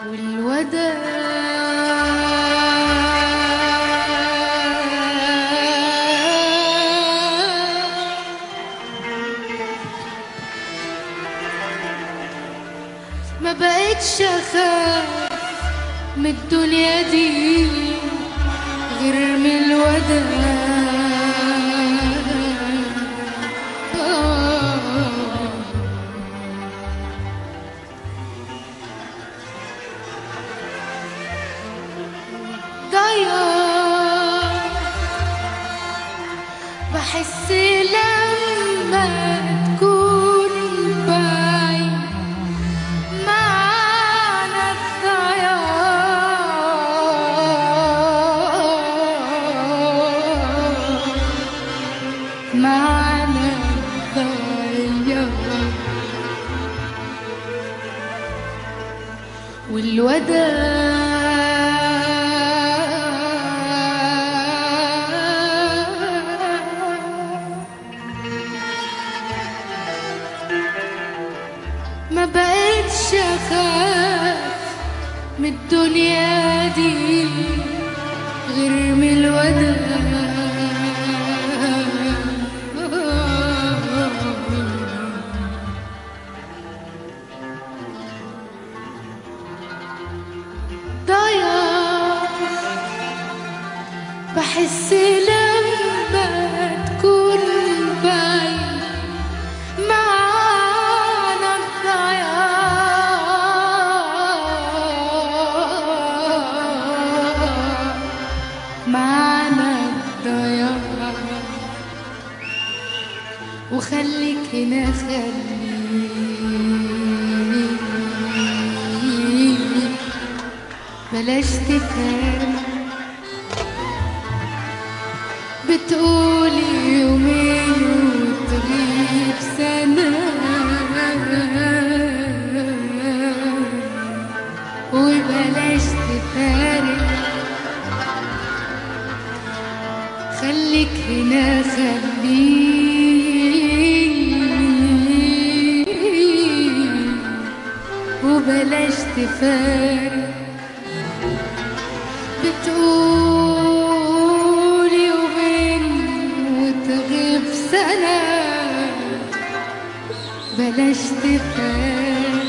ما بقتش اخاف من الدنيا دي غير من الوداع ضياع بحس لما تكون بعيد معنى الضياع معنى الضياع والوداع ما بقتش اخاف من الدنيا دي غير من الوداع ضياع بحس لما تكون بعيد معنى الضياع معنى الضياع وخليك هنا خليك بلاش تفهم بتقولي يومين وتغيب سنة وبلاش تفارق خليك هنا خليك وبلاش تفارق بتقولي وبين وتغيب سنة بلاش تفارق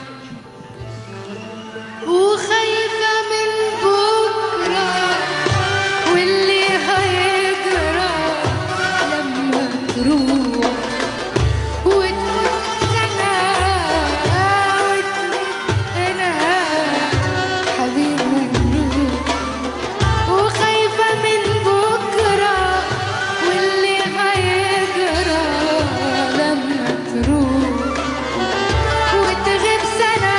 وخايفة من بكرة واللي هيجرى لما تروح وتموت سنة وتموت أنا حبيب مجنون وخايفة من بكرة واللي هيجرى لما تروح وتغيب سنة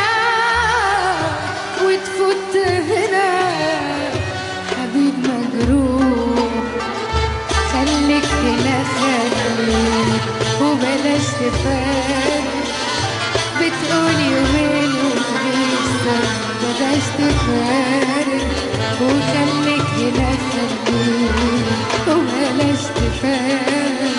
وتفوت هنا حبيب مجروح خليك هنا خليك وبلاش تفارق بتقولي يومين وتغيب سنة بلاش تفارق وخليك هنا خليك وبلاش تفارق